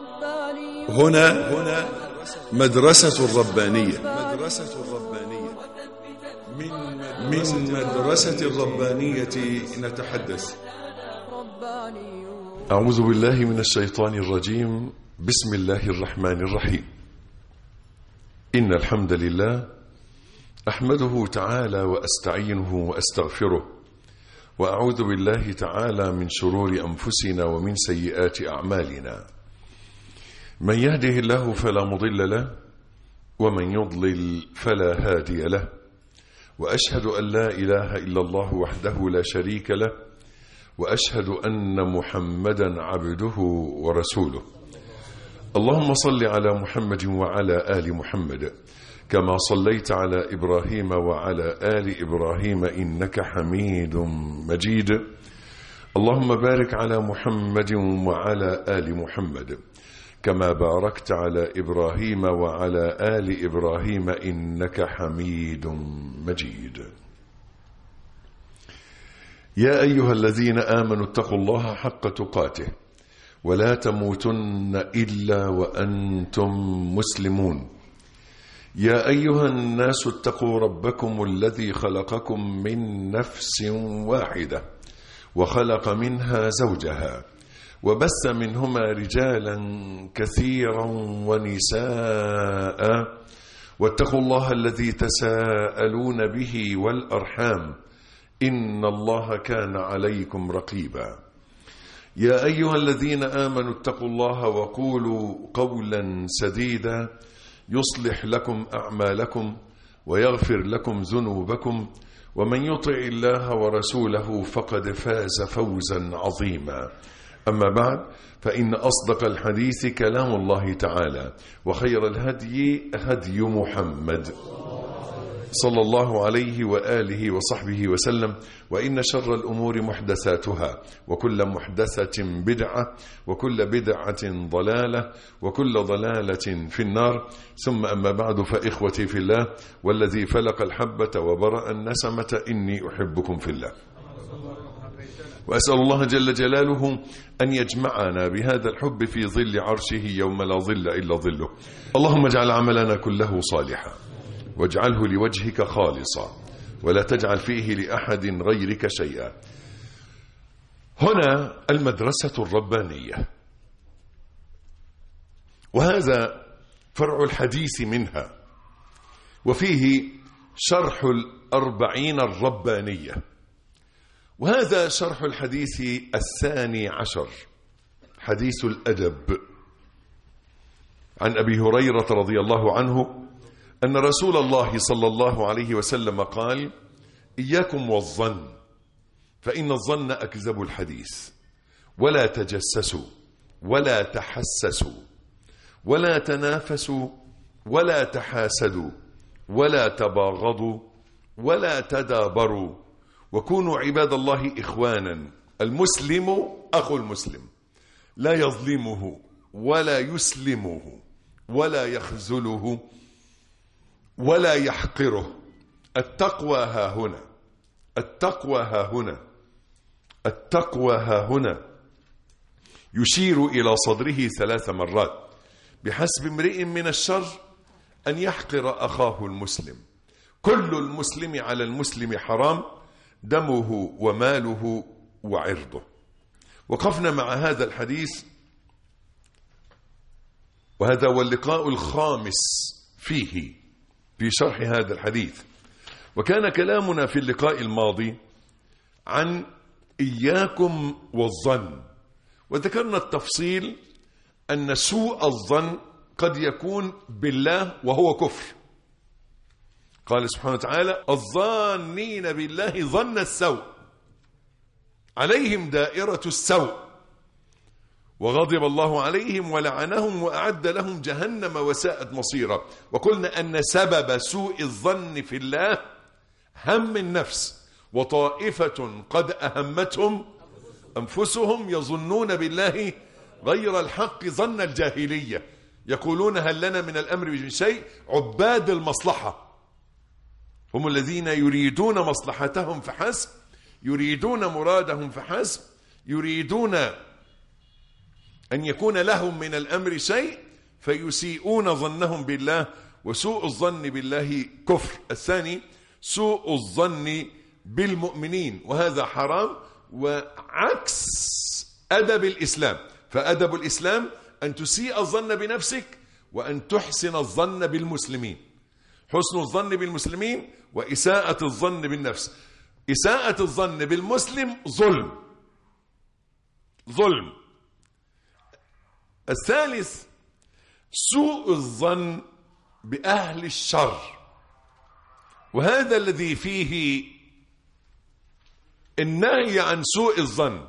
هنا هنا مدرسة الربانية مدرسة الربانية من من مدرسة الربانية نتحدث أعوذ بالله من الشيطان الرجيم بسم الله الرحمن الرحيم إن الحمد لله أحمده تعالى وأستعينه وأستغفره وأعوذ بالله تعالى من شرور أنفسنا ومن سيئات أعمالنا من يهده الله فلا مضل له ومن يضلل فلا هادي له وأشهد أن لا إله إلا الله وحده لا شريك له وأشهد أن محمدا عبده ورسوله اللهم صل على محمد وعلى آل محمد كما صليت على إبراهيم وعلى آل إبراهيم إنك حميد مجيد اللهم بارك على محمد وعلى آل محمد كما باركت على إبراهيم وعلى آل إبراهيم إنك حميد مجيد يا أيها الذين آمنوا اتقوا الله حق تقاته ولا تموتن إلا وأنتم مسلمون يا أيها الناس اتقوا ربكم الذي خلقكم من نفس واحدة وخلق منها زوجها وبث منهما رجالا كثيرا ونساء واتقوا الله الذي تساءلون به والأرحام إن الله كان عليكم رقيبا يا أيها الذين آمنوا اتقوا الله وقولوا قولا سديدا يصلح لكم أعمالكم ويغفر لكم ذنوبكم ومن يطع الله ورسوله فقد فاز فوزا عظيما أما بعد فإن أصدق الحديث كلام الله تعالى وخير الهدي هدي محمد صلى الله عليه وآله وصحبه وسلم وإن شر الأمور محدثاتها وكل محدثة بدعة وكل بدعة ضلالة وكل ضلالة في النار ثم أما بعد فإخوتي في الله والذي فلق الحبة وبرأ النسمة إني أحبكم في الله وأسأل الله جل جلاله أن يجمعنا بهذا الحب في ظل عرشه يوم لا ظل إلا ظله اللهم اجعل عملنا كله صالحا واجعله لوجهك خالصا ولا تجعل فيه لأحد غيرك شيئا هنا المدرسة الربانية وهذا فرع الحديث منها وفيه شرح الأربعين الربانية وهذا شرح الحديث الثاني عشر حديث الأدب عن أبي هريرة رضي الله عنه أن رسول الله صلى الله عليه وسلم قال إياكم والظن فإن الظن أكذب الحديث ولا تجسسوا ولا تحسسوا ولا تنافسوا ولا تحاسدوا ولا تباغضوا ولا تدابروا وكونوا عباد الله إخوانا المسلم أخو المسلم لا يظلمه ولا يسلمه ولا يخذله ولا يحقره التقوى ها هنا التقوى ها هنا التقوى ها هنا يشير إلى صدره ثلاث مرات بحسب امرئ من الشر أن يحقر أخاه المسلم كل المسلم على المسلم حرام دمه وماله وعرضه وقفنا مع هذا الحديث وهذا هو اللقاء الخامس فيه في شرح هذا الحديث وكان كلامنا في اللقاء الماضي عن إياكم والظن وذكرنا التفصيل أن سوء الظن قد يكون بالله وهو كفر قال سبحانه وتعالى الظانين بالله ظن السوء عليهم دائرة السوء وغضب الله عليهم ولعنهم وأعد لهم جهنم وساءت مصيرا وقلنا أن سبب سوء الظن في الله هم النفس وطائفة قد أهمتهم أنفسهم يظنون بالله غير الحق ظن الجاهلية يقولون هل لنا من الأمر من شيء عباد المصلحة هم الذين يريدون مصلحتهم فحسب يريدون مرادهم فحسب يريدون أن يكون لهم من الأمر شيء فيسيئون ظنهم بالله وسوء الظن بالله كفر الثاني سوء الظن بالمؤمنين وهذا حرام وعكس أدب الإسلام فأدب الإسلام أن تسيء الظن بنفسك وأن تحسن الظن بالمسلمين حسن الظن بالمسلمين وإساءة الظن بالنفس إساءة الظن بالمسلم ظلم ظلم الثالث سوء الظن بأهل الشر وهذا الذي فيه النهي عن سوء الظن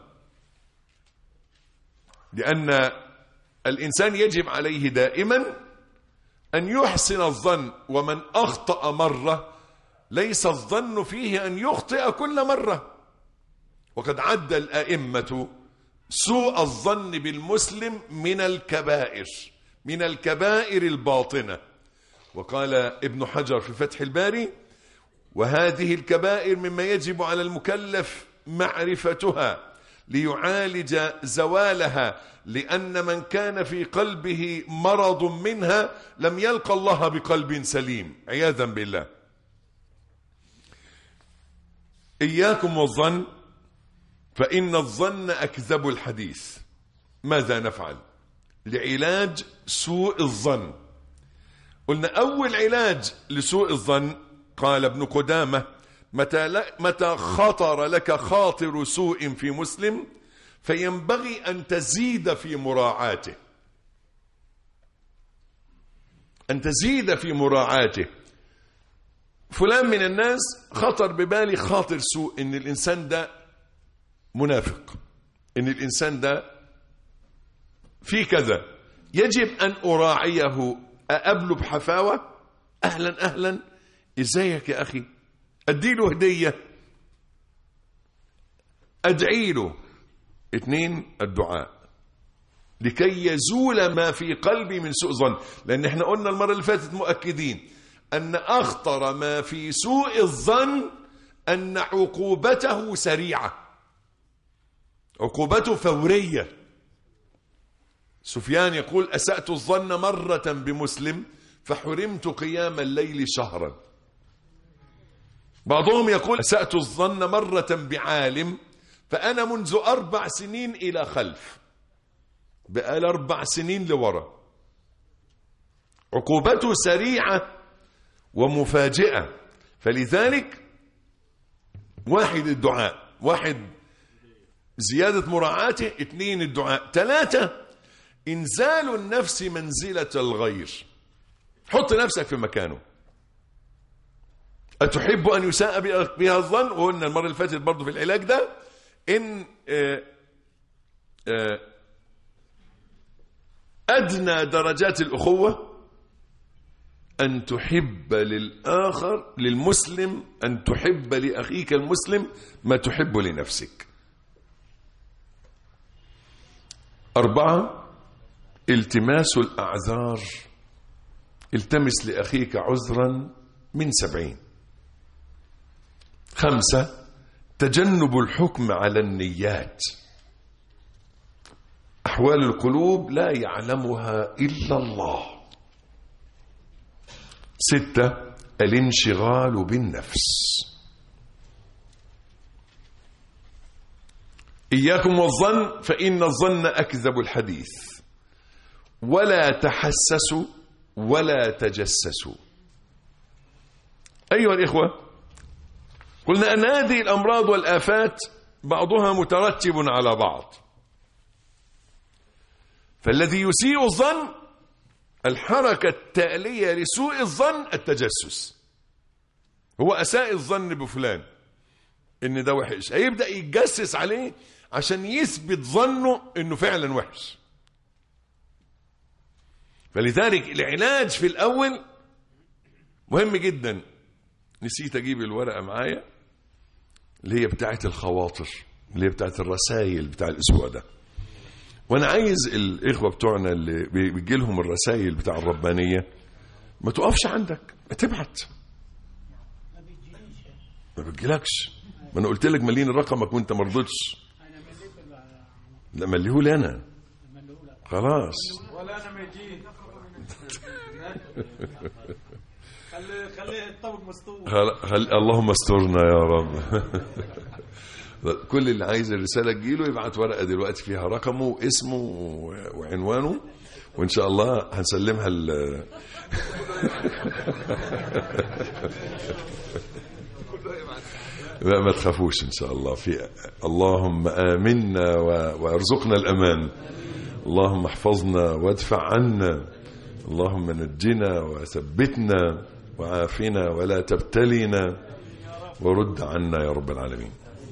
لأن الإنسان يجب عليه دائما أن يحسن الظن ومن أخطأ مرة ليس الظن فيه أن يخطئ كل مرة وقد عد الأئمة سوء الظن بالمسلم من الكبائر من الكبائر الباطنة وقال ابن حجر في فتح الباري وهذه الكبائر مما يجب على المكلف معرفتها ليعالج زوالها لأن من كان في قلبه مرض منها لم يلقى الله بقلب سليم عياذا بالله إياكم والظن فإن الظن أكذب الحديث ماذا نفعل لعلاج سوء الظن قلنا أول علاج لسوء الظن قال ابن قدامة متى, متى خطر لك خاطر سوء في مسلم فينبغي أن تزيد في مراعاته أن تزيد في مراعاته فلان من الناس خطر ببالي خاطر سوء إن الإنسان ده منافق إن الإنسان ده في كذا يجب أن أراعيه أقابله بحفاوة أهلا أهلا إزيك يا أخي أديله هدية أدعي له اثنين الدعاء لكي يزول ما في قلبي من سوء ظن لأن احنا قلنا المرة اللي فاتت مؤكدين أن أخطر ما في سوء الظن أن عقوبته سريعة عقوبته فورية سفيان يقول أسأت الظن مرة بمسلم فحرمت قيام الليل شهرا بعضهم يقول أسأت الظن مرة بعالم فأنا منذ أربع سنين إلى خلف بقال أربع سنين لورا عقوبته سريعة ومفاجئة فلذلك واحد الدعاء واحد زيادة مراعاته اثنين الدعاء ثلاثة إنزال النفس منزلة الغير حط نفسك في مكانه أتحب أن يساء بها الظن وقلنا المرة اللي فاتت برضه في العلاج ده إن آآ آآ أدنى درجات الأخوة أن تحب للآخر للمسلم أن تحب لأخيك المسلم ما تحب لنفسك أربعة التماس الأعذار التمس لأخيك عذرا من سبعين خمسة تجنب الحكم على النيات أحوال القلوب لا يعلمها إلا الله ستة الانشغال بالنفس إياكم والظن فإن الظن أكذب الحديث ولا تحسسوا ولا تجسسوا أيها الإخوة قلنا أن هذه الأمراض والآفات بعضها مترتب على بعض فالذي يسيء الظن الحركة التالية لسوء الظن التجسس هو أساء الظن بفلان إن ده وحش هيبدأ يتجسس عليه عشان يثبت ظنه إنه فعلا وحش فلذلك العلاج في الأول مهم جدا نسيت أجيب الورقة معايا اللي هي بتاعة الخواطر اللي هي بتاعة الرسائل بتاع الأسبوع ده وانا عايز الاخوه بتوعنا اللي بيجي لهم الرسائل بتاع الربانيه ما تقفش عندك ما تبعت ما بتجيلكش ما انا قلت لك مليني رقمك وانت ما رضيتش لا مليه لي انا خلاص ولا انا ميتين خلي خلي الطبق مستور خل... خل... اللهم استرنا يا رب كل اللي عايز الرسالة تجيله يبعت ورقة دلوقتي فيها رقمه واسمه و- وعنوانه وإن شاء الله هنسلمها ال... لا ما تخافوش إن شاء الله في اللهم آمنا و... وارزقنا الأمان اللهم احفظنا وادفع عنا اللهم نجنا وثبتنا وعافنا ولا تبتلنا ورد عنا يا رب العالمين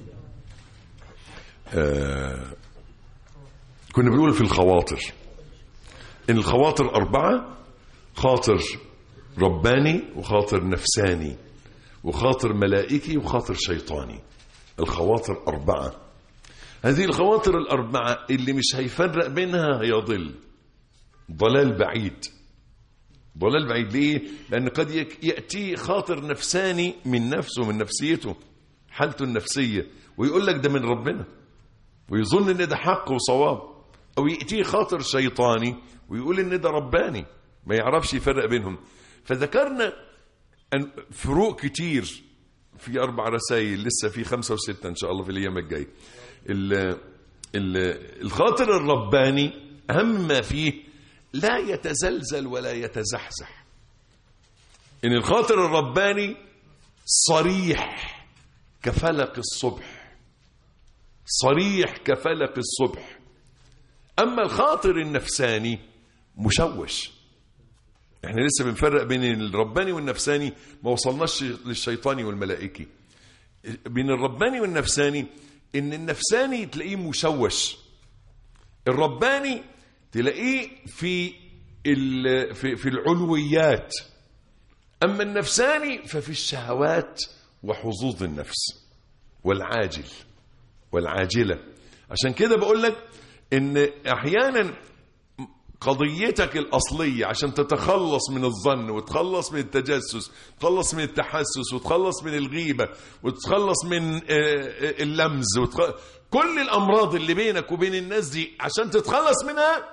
آه كنا بنقول في الخواطر ان الخواطر اربعه خاطر رباني وخاطر نفساني وخاطر ملائكي وخاطر شيطاني الخواطر اربعه هذه الخواطر الاربعه اللي مش هيفرق بينها هيضل ضلال بعيد ضلال بعيد ليه لان قد يك- ياتي خاطر نفساني من نفسه من نفسيته حالته النفسيه ويقول لك ده من ربنا ويظن ان ده حق وصواب او ياتيه خاطر شيطاني ويقول ان ده رباني ما يعرفش يفرق بينهم فذكرنا أن فروق كتير في اربع رسائل لسه في خمسه وسته ان شاء الله في الايام الجايه ال- ال- الخاطر الرباني اهم ما فيه لا يتزلزل ولا يتزحزح ان الخاطر الرباني صريح كفلق الصبح صريح كفلق الصبح اما الخاطر النفساني مشوش احنا لسه بنفرق بين الرباني والنفساني ما وصلناش للشيطاني والملائكي بين الرباني والنفساني ان النفساني تلاقيه مشوش الرباني تلاقيه في ال- في في العلويات اما النفساني ففي الشهوات وحظوظ النفس والعاجل والعاجله عشان كده بقول لك ان احيانا قضيتك الأصلية عشان تتخلص من الظن وتخلص من التجسس تخلص من التحسس وتخلص من الغيبة وتخلص من آه، آه، اللمز وتخ... كل الأمراض اللي بينك وبين الناس دي عشان تتخلص منها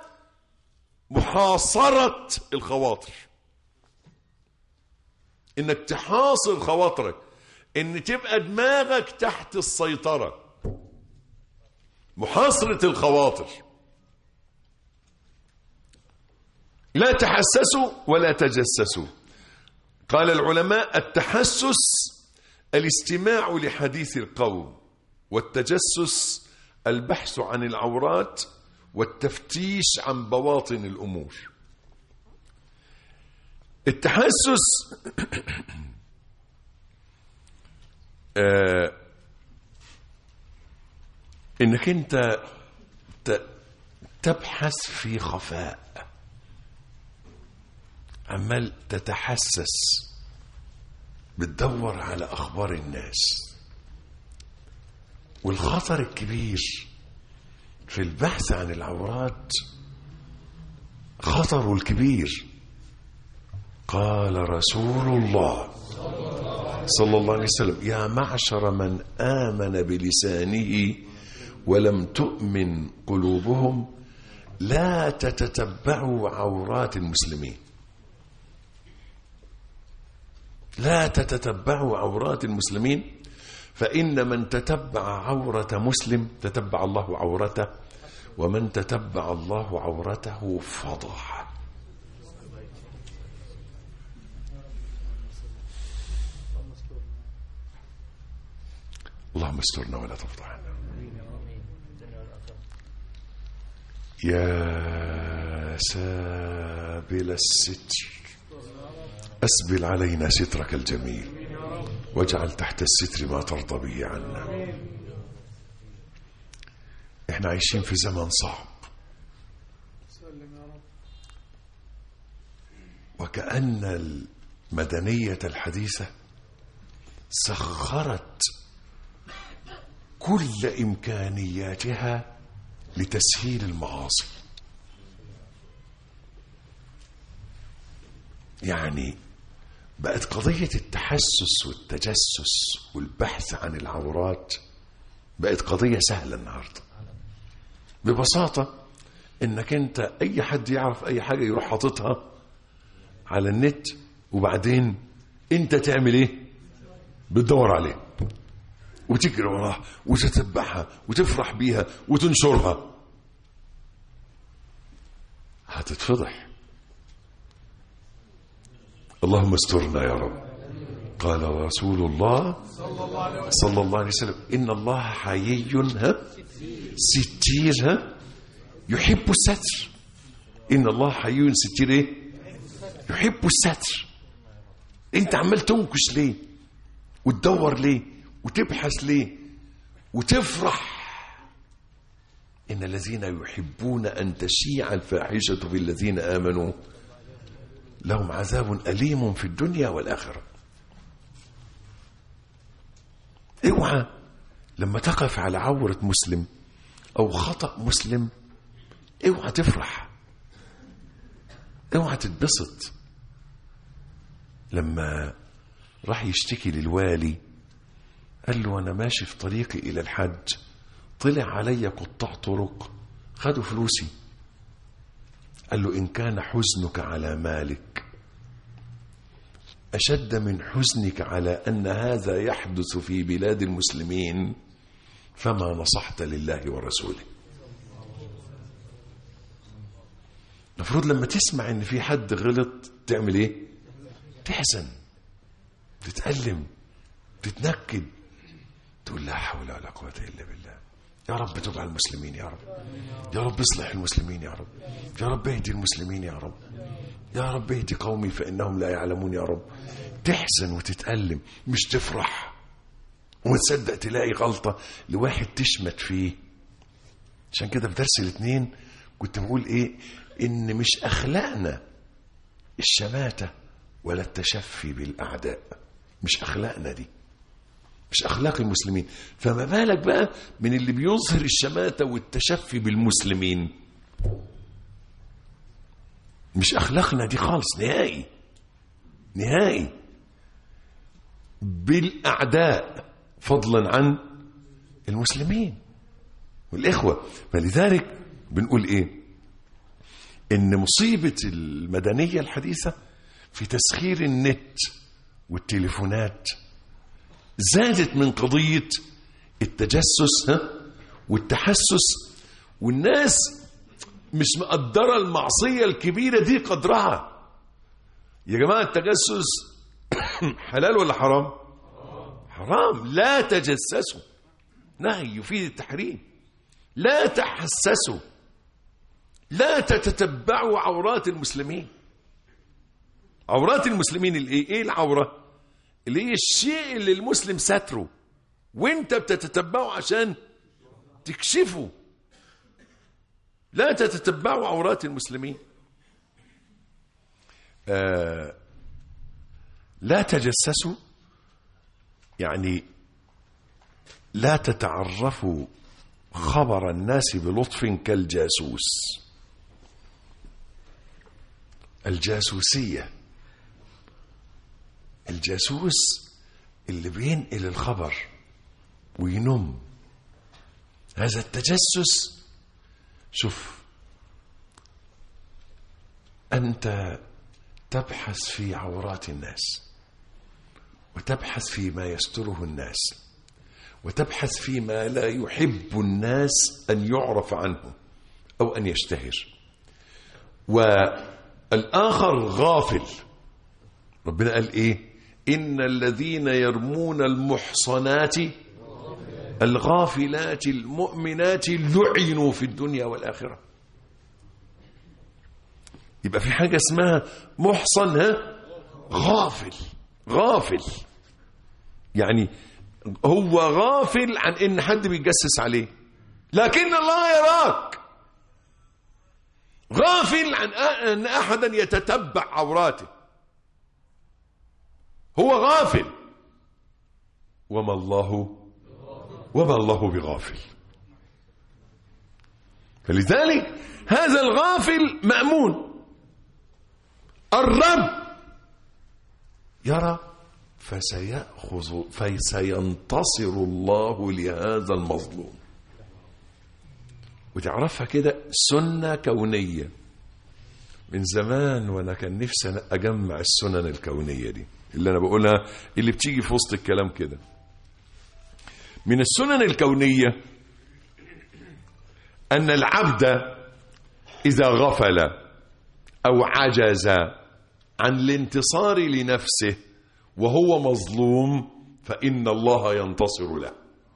محاصرة الخواطر انك تحاصر خواطرك ان تبقى دماغك تحت السيطرة محاصرة الخواطر لا تحسسوا ولا تجسسوا قال العلماء التحسس الاستماع لحديث القوم والتجسس البحث عن العورات والتفتيش عن بواطن الامور التحسس آه انك انت ت- تبحث في خفاء عمال تتحسس بتدور على اخبار الناس والخطر الكبير في البحث عن العورات خطره الكبير قال رسول الله صلى الله عليه وسلم يا معشر من آمن بلسانه ولم تؤمن قلوبهم لا تتتبعوا عورات المسلمين لا تتتبعوا عورات المسلمين فإن من تتبع عورة مسلم تتبع الله عورته ومن تتبع الله عورته فضح اللهم استرنا ولا تفضحنا يا سابل الستر أسبل علينا سترك الجميل واجعل تحت الستر ما ترضى به عنا احنا عايشين في زمن صعب وكأن المدنية الحديثة سخرت كل إمكانياتها لتسهيل المعاصي يعني بقت قضية التحسس والتجسس والبحث عن العورات بقت قضية سهلة النهاردة ببساطة انك انت اي حد يعرف اي حاجه يروح حاططها على النت وبعدين انت تعمل ايه بتدور عليه وتجري وراها وتتبعها وتفرح بيها وتنشرها هتتفضح اللهم استرنا يا رب قال رسول الله صلى الله عليه وسلم إن الله حيي ها ستير ها يحب الستر إن الله حيي ستير إيه يحب الستر أنت عمال تنكش ليه وتدور ليه وتبحث ليه وتفرح إن الذين يحبون أن تشيع الفاحشة في الذين آمنوا لهم عذاب أليم في الدنيا والآخرة اوعى لما تقف على عورة مسلم أو خطأ مسلم اوعى تفرح اوعى تتبسط لما راح يشتكي للوالي قال له أنا ماشي في طريقي إلى الحج طلع علي قطاع طرق خدوا فلوسي قال له إن كان حزنك على مالك أشد من حزنك على أن هذا يحدث في بلاد المسلمين فما نصحت لله ورسوله المفروض لما تسمع ان في حد غلط تعمل ايه تحزن تتألم تتنكد تقول لا حول ولا قوة إلا بالله يا رب تب على المسلمين يا رب يا رب اصلح المسلمين يا رب يا رب اهدي المسلمين يا رب يا رب اهدي قومي فإنهم لا يعلمون يا رب تحزن وتتألم مش تفرح وتصدق تلاقي غلطة لواحد تشمت فيه عشان كده في درس الاثنين كنت بقول ايه ان مش اخلاقنا الشماتة ولا التشفي بالاعداء مش اخلاقنا دي مش اخلاق المسلمين فما بالك بقى من اللي بيظهر الشماتة والتشفي بالمسلمين مش اخلاقنا دي خالص نهائي نهائي بالاعداء فضلا عن المسلمين والاخوه فلذلك بنقول ايه ان مصيبه المدنيه الحديثه في تسخير النت والتليفونات زادت من قضيه التجسس ها والتحسس والناس مش مقدره المعصيه الكبيره دي قدرها يا جماعه التجسس حلال ولا حرام حرام لا تجسسوا نهي يفيد التحريم لا تحسسوا لا تتتبعوا عورات المسلمين عورات المسلمين الايه ايه العوره اللي هي الشيء اللي المسلم ستره وانت بتتتبعه عشان تكشفه لا تتتبعوا عورات المسلمين آه لا تجسسوا يعني لا تتعرفوا خبر الناس بلطف كالجاسوس الجاسوسية الجاسوس اللي بينقل الخبر وينم هذا التجسس شوف أنت تبحث في عورات الناس وتبحث فيما يستره الناس وتبحث فيما لا يحب الناس أن يعرف عنه أو أن يشتهر والآخر غافل ربنا قال إيه إن الذين يرمون المحصنات الغافلات المؤمنات لعنوا في الدنيا والآخرة يبقى في حاجة اسمها محصن ها غافل غافل يعني هو غافل عن ان حد بيتجسس عليه لكن الله يراك غافل عن ان احدا يتتبع عوراته هو غافل وما الله وما الله بغافل فلذلك هذا الغافل مأمون الرب يرى فسيأخذ فسينتصر الله لهذا المظلوم وتعرفها كده سنة كونية من زمان وانا كان نفسي أنا اجمع السنن الكونية دي اللي انا بقولها اللي بتيجي في وسط الكلام كده من السنن الكونية ان العبد اذا غفل او عجز عن الانتصار لنفسه وهو مظلوم فان الله ينتصر له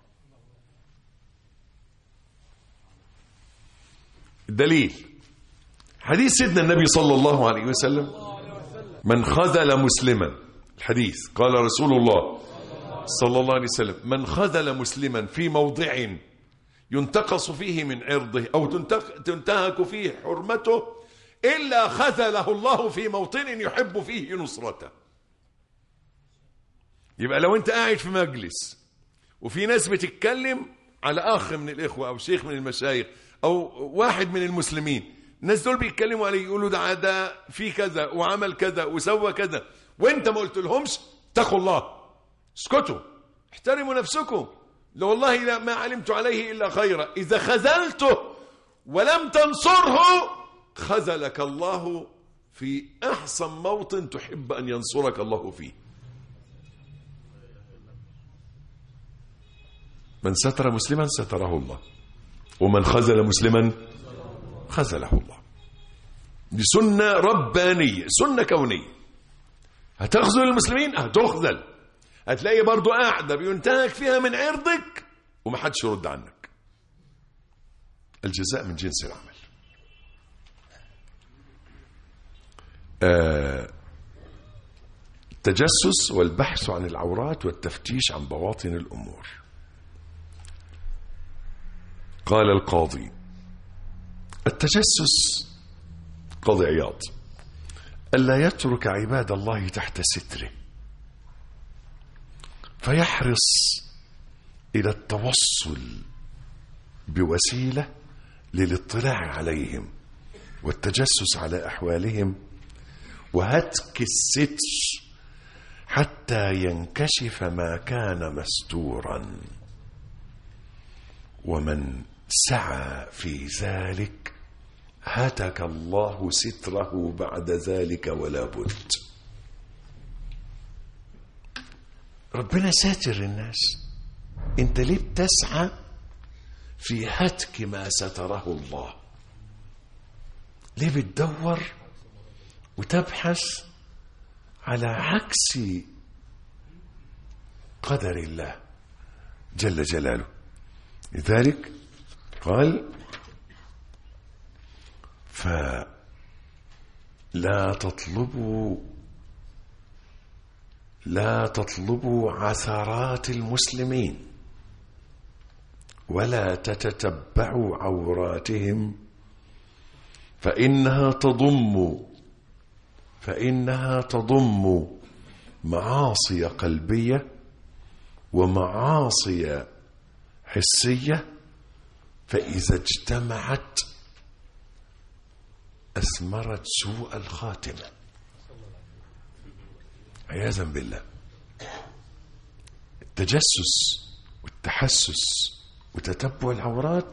دليل حديث سيدنا النبي صلى الله عليه وسلم من خذل مسلما الحديث قال رسول الله صلى الله عليه وسلم من خذل مسلما في موضع ينتقص فيه من عرضه أو تنتق- تنتهك فيه حرمته إلا خذله الله في موطن يحب فيه نصرته يبقى لو انت قاعد في مجلس وفي ناس بتتكلم على اخ من الاخوه او شيخ من المشايخ او واحد من المسلمين الناس دول بيتكلموا عليه يقولوا ده ده في كذا وعمل كذا وسوى كذا وانت ما قلت لهمش اتقوا الله اسكتوا احترموا نفسكم لو والله لا ما علمت عليه الا خيرا اذا خذلته ولم تنصره خذلك الله في احسن موطن تحب ان ينصرك الله فيه من ستر مسلما ستره الله ومن خذل مسلما خذله الله دي سنة ربانية سنة كونية هتخذل المسلمين هتخذل هتلاقي برضو قاعدة بينتهك فيها من عرضك ومحدش يرد عنك الجزاء من جنس العمل آه، التجسس والبحث عن العورات والتفتيش عن بواطن الأمور قال القاضي التجسس قاضي عياض ألا يترك عباد الله تحت ستره فيحرص إلى التوصل بوسيلة للاطلاع عليهم والتجسس على أحوالهم وهتك الستر حتى ينكشف ما كان مستورا ومن سعى في ذلك هتك الله ستره بعد ذلك ولا بد ربنا ساتر الناس انت ليه بتسعى في هتك ما ستره الله ليه بتدور وتبحث على عكس قدر الله جل جلاله لذلك قال فلا تطلبوا لا تطلبوا عثرات المسلمين ولا تتتبعوا عوراتهم فإنها تضم فإنها تضم معاصي قلبية ومعاصي حسية فإذا اجتمعت أثمرت سوء الخاتمة عياذا بالله التجسس والتحسس وتتبع العورات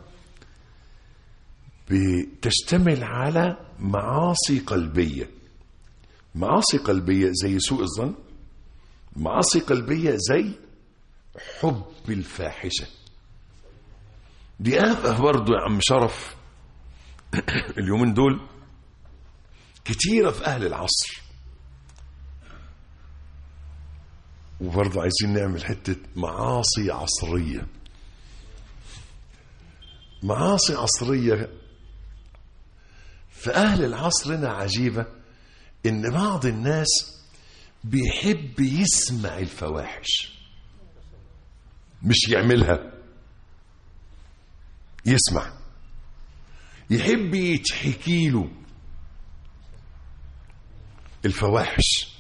بتشتمل على معاصي قلبية معاصي قلبية زي سوء الظن معاصي قلبية زي حب الفاحشة دي آفة برضو يا عم شرف اليومين دول كتيرة في أهل العصر وبرضه عايزين نعمل حتة معاصي عصرية معاصي عصرية في أهل العصر هنا عجيبة إن بعض الناس بيحب يسمع الفواحش مش يعملها يسمع يحب يتحكي له الفواحش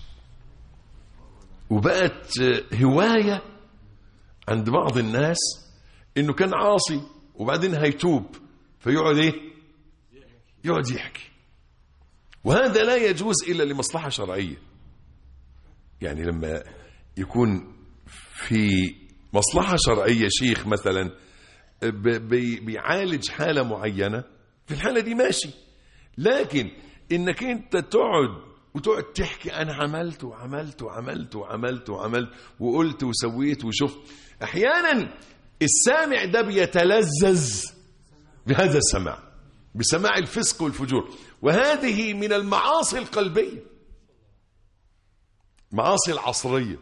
وبقت هواية عند بعض الناس انه كان عاصي وبعدين هيتوب فيقعد ايه يقعد يحكي وهذا لا يجوز الا لمصلحة شرعية يعني لما يكون في مصلحة شرعية شيخ مثلا ب- بي- بيعالج حالة معينة في الحالة دي ماشي لكن انك انت تقعد وتقعد تحكي انا عملت وعملت وعملت وعملت وعملت وقلت وسويت وشفت احيانا السامع ده بيتلذذ بهذا السماع بسماع الفسق والفجور وهذه من المعاصي القلبية معاصي العصرية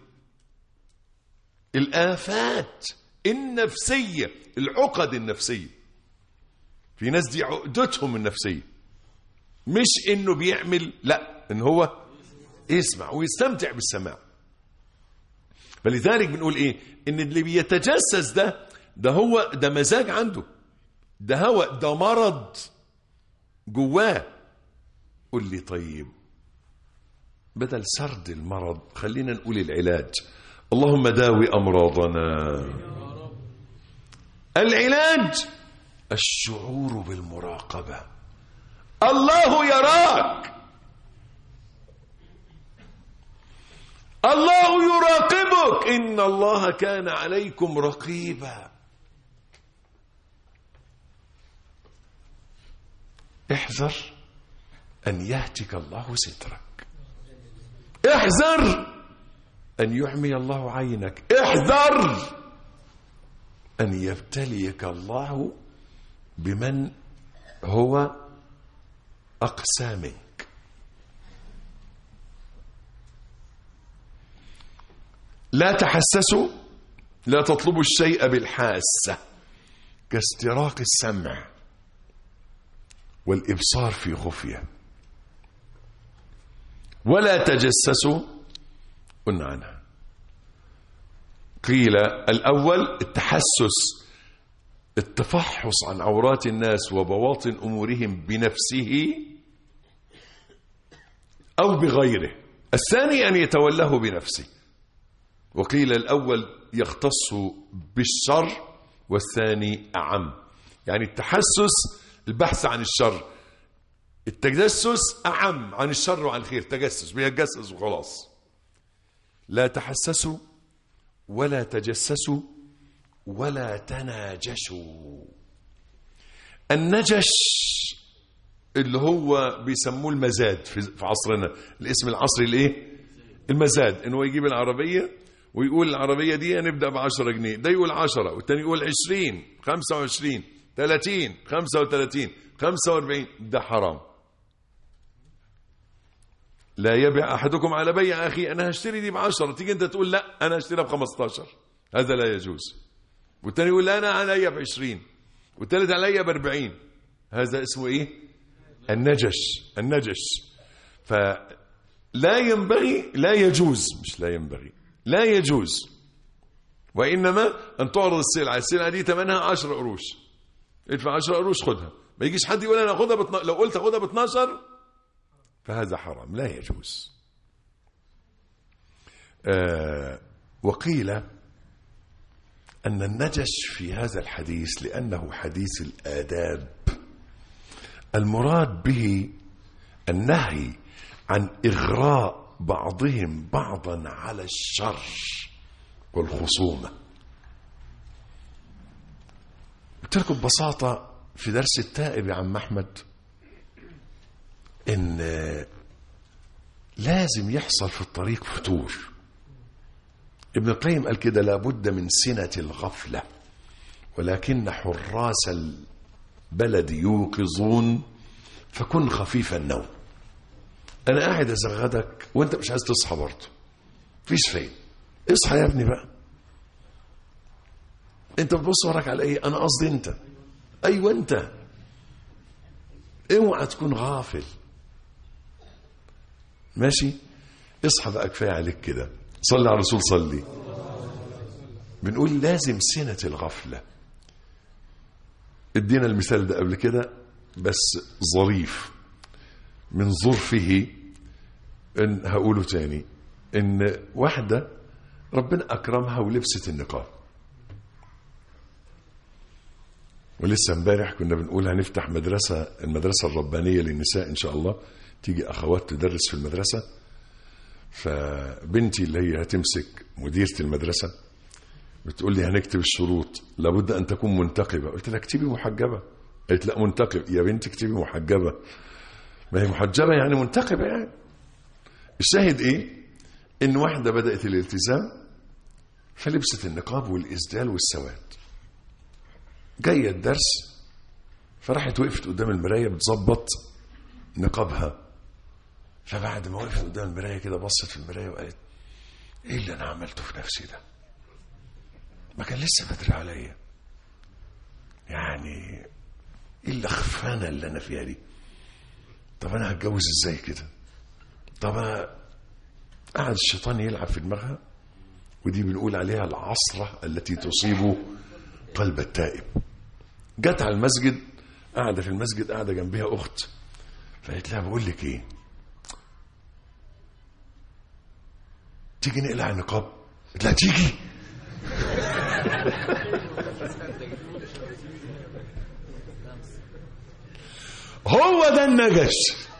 الآفات النفسية العقد النفسية في ناس دي عقدتهم النفسية مش انه بيعمل لا ان هو يسمع ويستمتع بالسماع فلذلك بنقول ايه ان اللي بيتجسس ده ده هو ده مزاج عنده ده هوى ده مرض جواه قول لي طيب بدل سرد المرض خلينا نقول العلاج اللهم داوي امراضنا العلاج الشعور بالمراقبه الله يراك الله يراقبك ان الله كان عليكم رقيبا احذر ان يهتك الله سترك احذر ان يعمي الله عينك احذر ان يبتليك الله بمن هو اقسى منك لا تحسسوا لا تطلبوا الشيء بالحاسه كاستراق السمع والابصار في خفيه ولا تجسسوا قلنا عنها قيل الاول التحسس التفحص عن عورات الناس وبواطن امورهم بنفسه او بغيره الثاني ان يتولاه بنفسه وقيل الاول يختص بالشر والثاني اعم يعني التحسس البحث عن الشر التجسس اعم عن الشر وعن الخير تجسس بيتجسس وخلاص لا تحسسوا ولا تجسسوا ولا تناجشوا النجش اللي هو بيسموه المزاد في في عصرنا الاسم العصري الايه المزاد انه يجيب العربيه ويقول العربيه دي نبدا ب 10 جنيه ده يقول 10 والتاني يقول 20 25 30 35 45 ده حرام لا يبيع احدكم على بيع اخي انا هشتري دي ب 10 تيجي انت تقول لا انا هشتريها ب 15 هذا لا يجوز والتاني يقول لا انا عليا ب 20 والتالت عليا ب 40 هذا اسمه ايه النجش النجش فلا ينبغي لا يجوز مش لا ينبغي لا يجوز وانما ان تعرض السلعه السلعه دي ثمنها 10 قروش ادفع 10 قروش خدها ما يجيش حد يقول انا اخدها بتنا... لو قلت اخدها ب 12 فهذا حرام لا يجوز آه وقيل أن النجش في هذا الحديث لأنه حديث الآداب المراد به النهي عن إغراء بعضهم بعضا على الشر والخصومة قلت لكم ببساطة في درس التائب يا عم أحمد إن لازم يحصل في الطريق فتور ابن القيم قال كده لابد من سنة الغفلة ولكن حراس البلد يوقظون فكن خفيف النوم انا قاعد ازغدك وانت مش عايز تصحى برضه مفيش فايده اصحى يا ابني بقى انت بتبص وراك على ايه انا قصدي انت ايوه انت اوعى تكون غافل ماشي اصحى بقى كفايه عليك كده صلي على الرسول صلي بنقول لازم سنة الغفلة ادينا المثال ده قبل كده بس ظريف من ظرفه ان هقوله تاني ان واحدة ربنا اكرمها ولبست النقاب ولسه امبارح كنا بنقول هنفتح مدرسة المدرسة الربانية للنساء ان شاء الله تيجي اخوات تدرس في المدرسة فبنتي اللي هي هتمسك مديرة المدرسة بتقول لي هنكتب الشروط لابد ان تكون منتقبه قلت لها اكتبي محجبه قالت لا منتقب يا بنتي اكتبي محجبه ما هي محجبه يعني منتقبه يعني الشاهد ايه ان واحده بدات الالتزام فلبست النقاب والاسدال والسواد جايه الدرس فراحت وقفت قدام المرايه بتظبط نقابها فبعد ما وقفت قدام المرايه كده بصت في المرايه وقالت ايه اللي انا عملته في نفسي ده ما كان لسه بدري عليا يعني ايه الاخفانه اللي انا فيها دي طب انا هتجوز ازاي كده طب أنا- قعد الشيطان يلعب في دماغها ودي بنقول عليها العصره التي تصيب قلب التائب جت على المسجد قاعده في المسجد قاعده جنبها اخت فقالت لها بقول لك ايه تيجي نقلع النقاب قلت لها تيجي هو ده النجش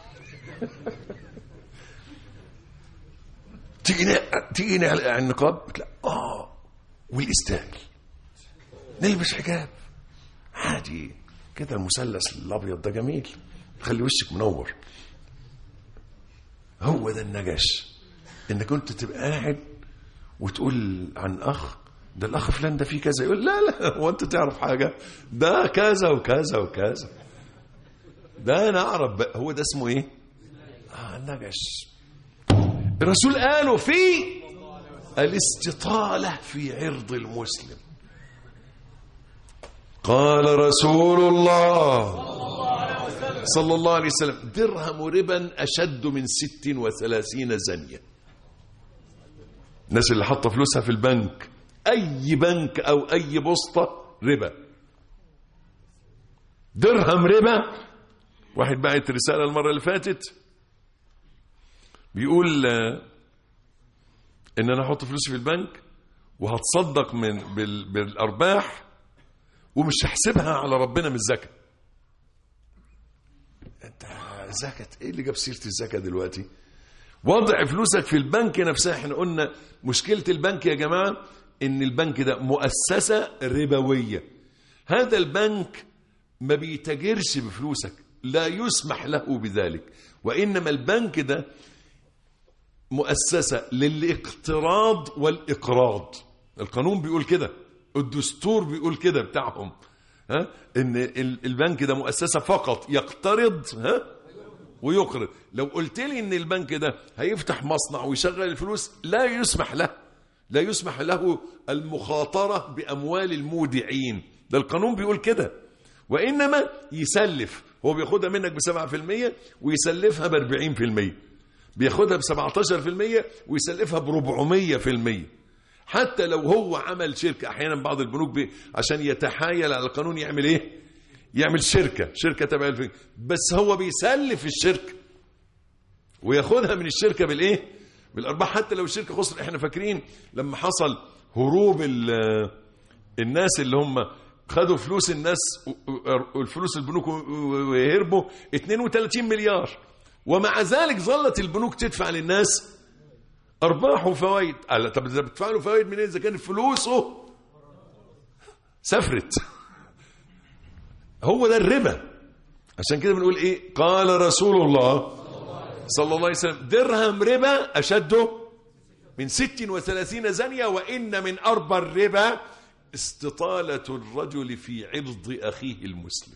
تيجي نق- تيجي نقلع النقاب قلت لها اه والاسدال نلبس حجاب عادي كده المثلث الابيض ده جميل خلي وشك منور هو ده النجش انك كنت تبقى قاعد وتقول عن اخ ده الاخ فلان ده فيه كذا يقول لا لا هو انت تعرف حاجه ده كذا وكذا وكذا ده انا اعرف بقى هو ده اسمه ايه اه النجش الرسول قالوا في الاستطاله في عرض المسلم قال رسول الله صلى الله عليه وسلم درهم ربا أشد من ست وثلاثين زنية الناس اللي حاطة فلوسها في البنك أي بنك أو أي بسطة ربا درهم ربا واحد بعت رسالة المرة اللي فاتت بيقول آه، إن أنا أحط فلوسي في البنك وهتصدق من بال- بالأرباح ومش هحسبها على ربنا من الزكاه انت زكاة ايه اللي جاب سيره الزكاه دلوقتي وضع فلوسك في البنك نفسها احنا قلنا مشكله البنك يا جماعه ان البنك ده مؤسسه ربويه هذا البنك ما بيتاجرش بفلوسك لا يسمح له بذلك وانما البنك ده مؤسسه للاقتراض والاقراض القانون بيقول كده الدستور بيقول كده بتاعهم ها ان ال- البنك ده مؤسسه فقط يقترض ها ويقرض لو قلت لي ان البنك ده هيفتح مصنع ويشغل الفلوس لا يسمح له لا يسمح له المخاطره باموال المودعين ده القانون بيقول كده وانما يسلف هو بياخدها منك ب 7% ويسلفها ب 40% بياخدها ب 17% ويسلفها ب 400% حتى لو هو عمل شركه احيانا بعض البنوك بي عشان يتحايل على القانون يعمل ايه؟ يعمل شركه شركه تبع الفنك بس هو بيسلف الشركه وياخدها من الشركه بالايه؟ بالارباح حتى لو الشركه خسر احنا فاكرين لما حصل هروب ال- الناس اللي هم خدوا فلوس الناس والفلوس البنوك ويهربوا 32 مليار ومع ذلك ظلت البنوك تدفع للناس ارباح وفوائد قال طب اذا بتدفع له فوائد منين اذا كانت فلوسه سافرت هو ده الربا عشان كده بنقول ايه قال رسول الله صلى الله عليه وسلم درهم ربا اشد من ست وثلاثين زانية وإن من أربى الربا استطالة الرجل في عرض أخيه المسلم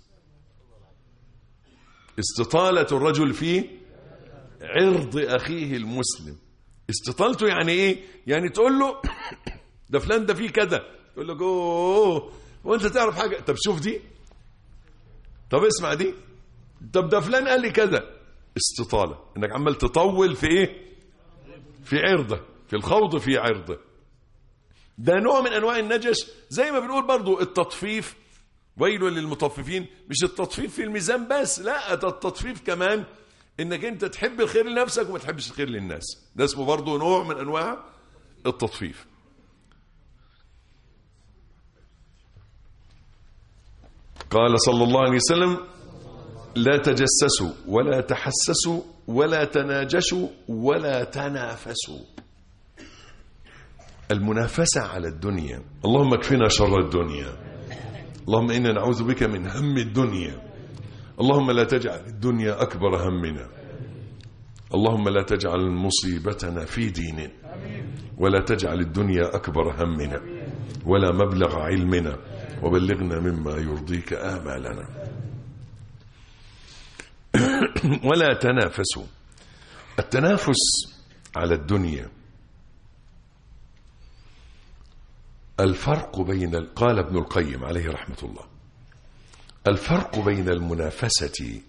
استطالة الرجل في عرض أخيه المسلم استطالته يعني إيه يعني تقول له ده فلان ده فيه كذا تقول له اوه وانت تعرف حاجة طب شوف دي طب اسمع دي طب ده فلان قال لي كذا استطالة انك عمال تطول في ايه في عرضه في الخوض في عرضه ده نوع من انواع النجش زي ما بنقول برضو التطفيف ويل للمطففين مش التطفيف في الميزان بس لا ده التطفيف كمان انك انت تحب الخير لنفسك وما تحبش الخير للناس ده اسمه برضو نوع من انواع التطفيف قال صلى الله عليه وسلم لا تجسسوا ولا تحسسوا ولا تناجشوا ولا تنافسوا المنافسة على الدنيا اللهم اكفنا شر الدنيا اللهم إنا نعوذ بك من هم الدنيا اللهم لا تجعل الدنيا أكبر همنا اللهم لا تجعل مصيبتنا في ديننا ولا تجعل الدنيا أكبر همنا ولا مبلغ علمنا وبلغنا مما يرضيك آمالنا ولا تنافسوا التنافس على الدنيا الفرق بين قال ابن القيم عليه رحمة الله الفرق بين المنافسة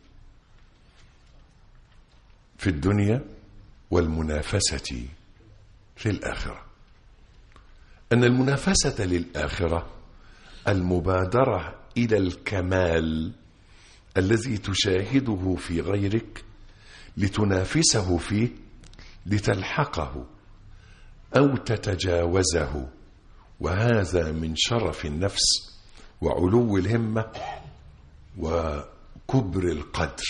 في الدنيا والمنافسة في الآخرة أن المنافسة للآخرة المبادرة إلى الكمال الذي تشاهده في غيرك لتنافسه فيه لتلحقه أو تتجاوزه وهذا من شرف النفس وعلو الهمة وكبر القدر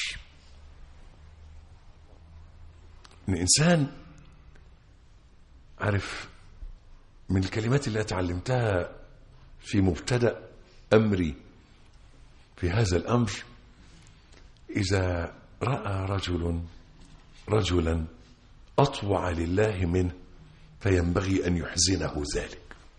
الإنسان عارف من الكلمات اللي اتعلمتها في مبتدأ أمري في هذا الأمر إذا رأى رجل رجلا أطوع لله منه فينبغي أن يحزنه ذلك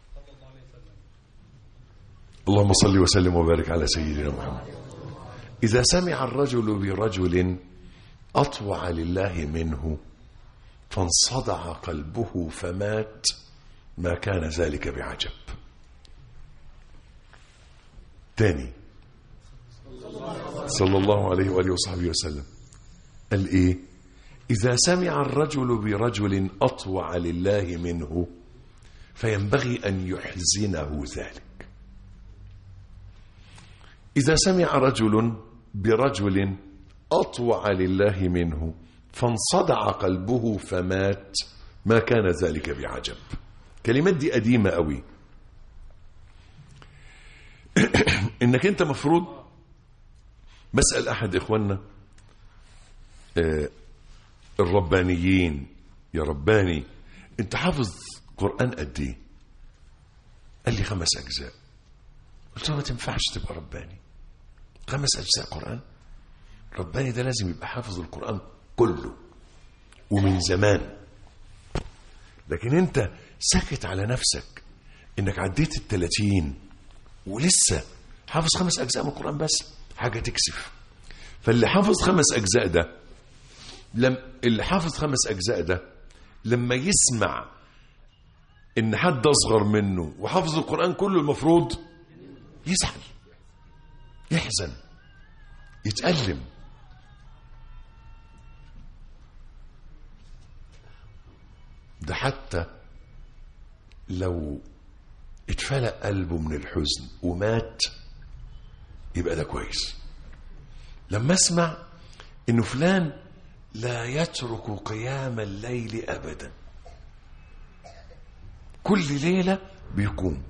اللهم صل وسلم وبارك على سيدنا محمد إذا سمع الرجل برجل أطوع لله منه فانصدع قلبه فمات ما كان ذلك بعجب تاني صلى الله عليه وآله وصحبه وسلم قال إيه إذا سمع الرجل برجل أطوع لله منه فينبغي أن يحزنه ذلك إذا سمع رجل برجل أطوع لله منه فانصدع قلبه فمات ما كان ذلك بعجب كلمات دي قديمة قوي انك انت مفروض بسأل احد اخواننا آه الربانيين يا رباني انت حافظ قرآن قد ايه قال لي خمس اجزاء قلت له ما تنفعش تبقى رباني خمس اجزاء قرآن رباني ده لازم يبقى حافظ القرآن كله ومن زمان لكن انت ساكت على نفسك انك عديت التلاتين ولسه حافظ خمس اجزاء من القرآن بس حاجة تكسف فاللي حافظ خمس اجزاء ده لم اللي حافظ خمس اجزاء ده لما يسمع ان حد اصغر منه وحافظ القرآن كله المفروض يزعل يحزن يتألم ده حتى لو اتفلق قلبه من الحزن ومات يبقى ده كويس لما اسمع انه فلان لا يترك قيام الليل ابدا كل ليله بيقوم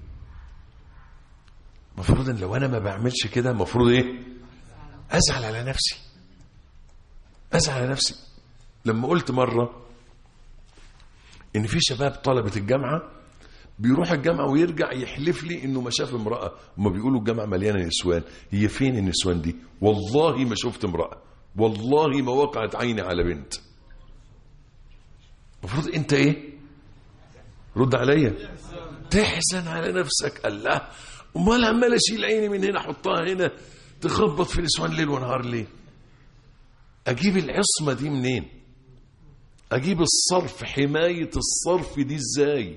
مفروض ان لو انا ما بعملش كده مفروض ايه ازعل على نفسي ازعل على نفسي لما قلت مره ان في شباب طلبه الجامعه بيروح الجامعه ويرجع يحلف لي انه ما شاف امراه هما بيقولوا الجامعه مليانه نسوان هي فين النسوان دي والله ما شفت امراه والله ما وقعت عيني على بنت المفروض انت ايه رد عليا تحزن على نفسك الله امال عمال اشيل عيني من هنا احطها هنا تخبط في نسوان ليل ونهار ليه اجيب العصمه دي منين اجيب الصرف حمايه الصرف دي ازاي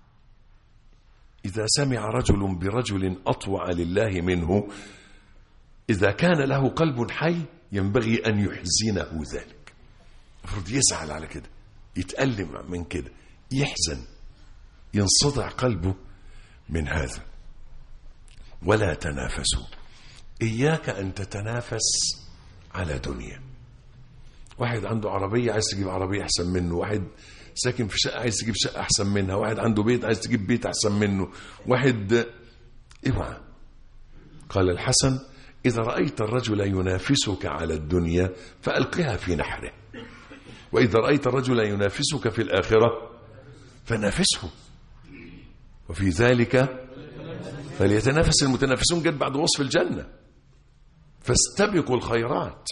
اذا سمع رجل برجل اطوع لله منه اذا كان له قلب حي ينبغي ان يحزنه ذلك المفروض يزعل على كده يتألم من كده يحزن ينصدع قلبه من هذا ولا تنافسوا إياك أن تتنافس على دنيا واحد عنده عربية عايز تجيب عربية أحسن منه واحد ساكن في شقة عايز تجيب شقة أحسن منها واحد عنده بيت عايز تجيب بيت أحسن منه واحد اوعى قال الحسن إذا رأيت الرجل ينافسك على الدنيا فألقها في نحره وإذا رأيت الرجل ينافسك في الآخرة فنافسه وفي ذلك فليتنافس المتنافسون جت بعد وصف الجنة فاستبقوا الخيرات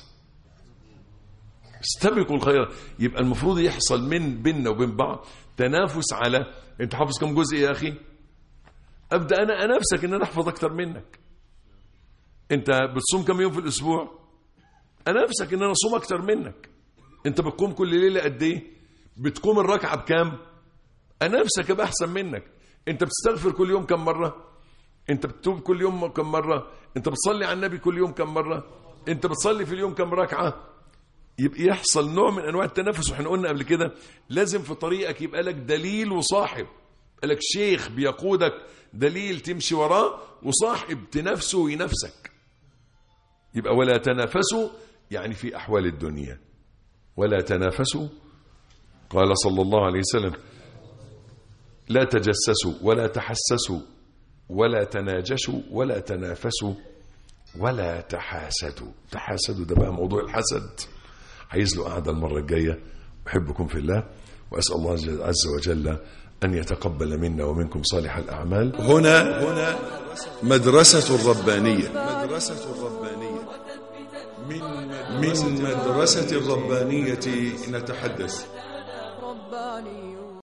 استبقوا الخيرات يبقى المفروض يحصل من بيننا وبين بعض تنافس على انت حافظ كم جزء يا اخي ابدا انا انافسك ان انا احفظ اكتر منك انت بتصوم كم يوم في الاسبوع انافسك ان انا اصوم اكتر منك انت بتقوم كل ليله قد ايه بتقوم الركعه بكام انافسك ابقى احسن منك انت بتستغفر كل يوم كم مره انت بتتوب كل يوم كم مره انت بتصلي على النبي كل يوم كم مره انت بتصلي في اليوم كم ركعه يبقى يحصل نوع من انواع التنافس واحنا قلنا قبل كده لازم في طريقك يبقى لك دليل وصاحب يبقى لك شيخ بيقودك دليل تمشي وراه وصاحب تنافسه وينافسك يبقى ولا تنافسوا يعني في احوال الدنيا ولا تنافسوا قال صلى الله عليه وسلم لا تجسسوا ولا تحسسوا ولا تناجشوا ولا تنافسوا ولا تحاسدوا تحاسدوا ده بقى موضوع الحسد عايز له قعده المره الجايه احبكم في الله واسال الله عز وجل ان يتقبل منا ومنكم صالح الاعمال هنا هنا مدرسة الربانية مدرسة الربانية من مدرسة الربانية نتحدث رباني